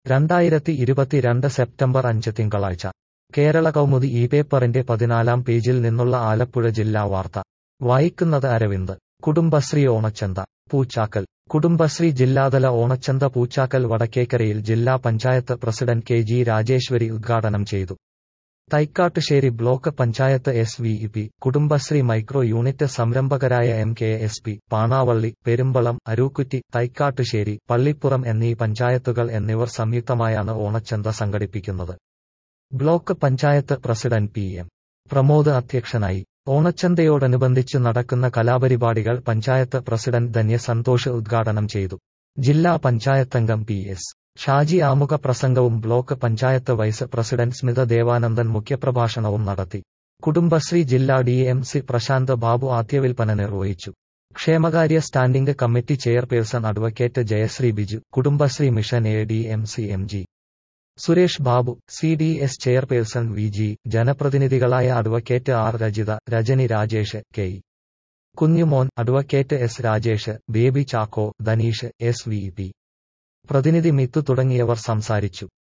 രണ്ടായിരത്തി ഇരുപത്തിരണ്ട് സെപ്റ്റംബർ അഞ്ച് തിങ്കളാഴ്ച കേരള കൗമുദി ഈ പേപ്പറിന്റെ പതിനാലാം പേജിൽ നിന്നുള്ള ആലപ്പുഴ ജില്ലാ വാർത്ത വായിക്കുന്നത് അരവിന്ദ് കുടുംബശ്രീ ഓണച്ചന്ത പൂച്ചാക്കൽ കുടുംബശ്രീ ജില്ലാതല ഓണച്ചന്ത പൂച്ചാക്കൽ വടക്കേക്കരയിൽ ജില്ലാ panchayat president K G Rajeshwari ഉദ്ഘാടനം ചെയ്തു Thaikattussery block panchayat S V P Kudumbashree micro unit സംരംഭകരായ M K S P Panavally Perumbalam Arookutty Thaikattussery Pallippuram എന്നീ പഞ്ചായത്തുകൾ എന്നിവർ സംയുക്തമായാണ് ഓണച്ചന്ത സംഘടിപ്പിക്കുന്നത് block panchayat president P M Pramod അധ്യക്ഷനായി ഓണച്ചന്തയോടനുബന്ധിച്ച് നടക്കുന്ന കലാപരിപാടികൾ പഞ്ചായത്ത് പ്രസിഡന്റ് ധന്യ സന്തോഷ് ഉദ്ഘാടനം ചെയ്തു ജില്ലാ പഞ്ചായത്തംഗം പി എസ് ഷാജി ആമുഖ പ്രസംഗവും block panchayat vice president Smitha Devanandan മുഖ്യപ്രഭാഷണവും നടത്തി കുടുംബശ്രീ ജില്ലാ D M C Prashanth Babu ആദ്യവിൽപ്പന നിർവഹിച്ചു ക്ഷേമകാര്യ standing committee chairperson advocate Jayasree Biju Kudumbashree mission A D M C M G Suresh Babu C D S chairperson V G ജനപ്രതിനിധികളായ advocate R Rajitha Rajani Rajesh K Kunjumon advocate S Rajesh Baby Chacko Dhaneesh S V P പ്രതിനിധി മിത്തു തുടങ്ങിയവർ സംസാരിച്ചു